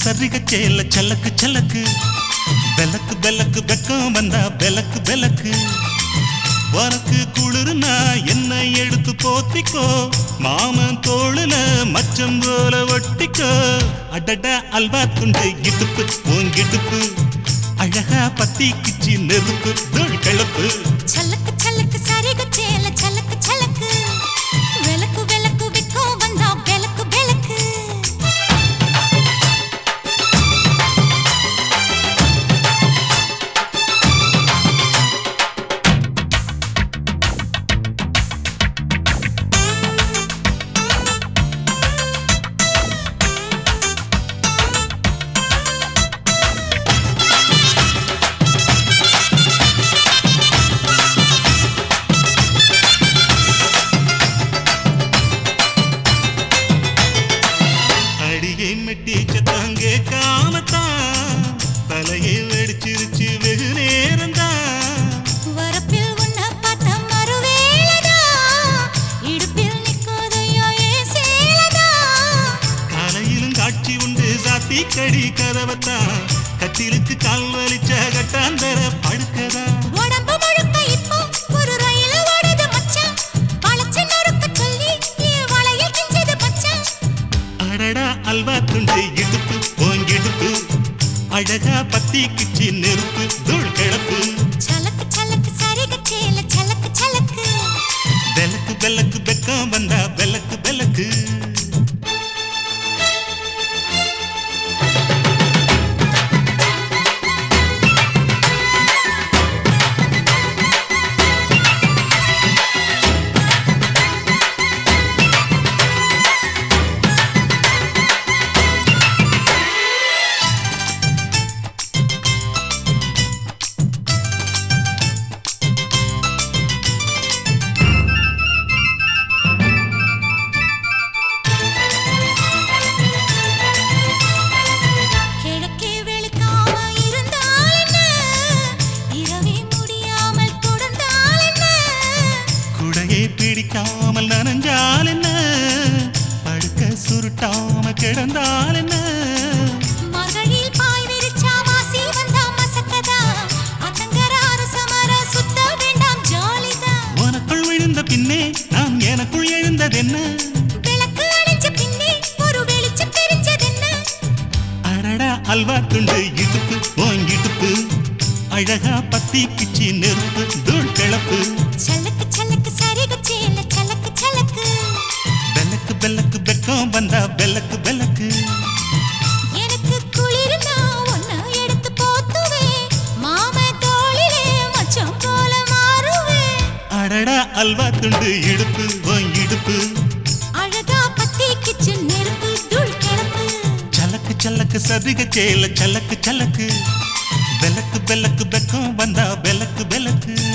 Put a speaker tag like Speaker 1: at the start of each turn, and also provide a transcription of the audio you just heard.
Speaker 1: சரிக சேல சலக்கு சலக்கு பெலக்கு பெலக்கு வெக்கம் வந்தா பெலக்கு பெலக்கு உனக்கு குளிர்னா என்ன எடுத்து போத்திக்கோ மாமன் தோளுல மச்சம் போல ஒட்டிக்கோ அடடா அல்வா துண்டு இடுப்பு உங்கிடுப்பு அழகா பத்தி கிச்சி நெருப்பு தோள் கிளப்பு
Speaker 2: சலக்கு சலக்கு சரிக சேல சலக்கு சலக்கு விளக்கு விளக்கு விற்கும் வந்தா விளக்கு விளக்கு
Speaker 1: அடியை மெட்டி சத்தங்க காமத்தான் தலையை வெடிச்சிருச்சு வெகு நேரம்தான்
Speaker 2: வரப்பில் உன்னை பார்த்த மறுவேளைதா இடுப்பில் நிற்காதையா ஏன் சேலதா
Speaker 1: காலையிலும் காட்சி உண்டு சாத்தி கடி கதவத்தான் கட்டிலுக்கு கால் வலிச்ச கட்டாந்தர படுக்கதா
Speaker 2: உடம்பு முழுக்க இப்போ ஒரு ரயில் ஓடுது மச்சான் வளைச்சு நொறுக்க சொல்லி என் வளையல் கிஞ்சது மச்சான்
Speaker 1: அடடா அல்வா துண்டு இடுப்பு ஓங்கிடுப்பு அழகா பத்தி கிச்சி நெருப்பு தூள் கிளப்பு
Speaker 2: சலக்கு சலக்கு சரிக சேல சலக்கு சலக்கு
Speaker 1: பெலக்கு பெலக்கு பெக்கம் வந்தா பெலக்கு பெலக்கு
Speaker 2: கிழக்கே வெளுக்காம இருந்தால் என்ன இரவே முடியாமல் தொடர்ந்தால் என்ன
Speaker 1: குடையை பிடிக்காமல் நனைஞ்சால் என்ன படுக்க சுருட்டாம கிடந்தால் என்ன
Speaker 2: மகளில் பாய் விரிச்சா வாசி வந்தா மசக்கதா அத்தங்கர அரசமர சுத்த வேண்டாம் ஜாலிதான்
Speaker 1: உனக்குள் விழுந்த பின்னே நான் எனக்குள் எழுந்ததென்ன
Speaker 2: விளக்கு அணைஞ்ச பின்னே ஒரு வெளிச்சம் தெரிஞ்சதென்ன
Speaker 1: அடடா அல்வா துண்டு இடுப்பு ஓங்கிடுப்பு அழகா பத்தி கிச்சி நெருப்பு தூள் கிளப்பு
Speaker 2: சலக்கு சலக்கு சரிக சேல சலக்கு சலக்கு
Speaker 1: பெலக்கு பெலக்கு பெக்கம் வந்தா பெலக்கு பெலக்கு
Speaker 2: எனக்கு குளிர்னா ஒன்ன எடுத்து போத்துவேன் மாம தோளிலே மச்சம் போல மாறுவேன்
Speaker 1: அடடா அல்வா துண்டு இடுப்பு ஓங்கிடுப்பு
Speaker 2: அழகா பத்தி கிச்சு நெருப்பு தூள் கிளப்பு
Speaker 1: சலக்கு சலக்கு சதிக சேல சலக்கு சலக்கு பெலக்கு பெலக்கு பெக்கம் வந்தா பெலக்கு பெலக்கு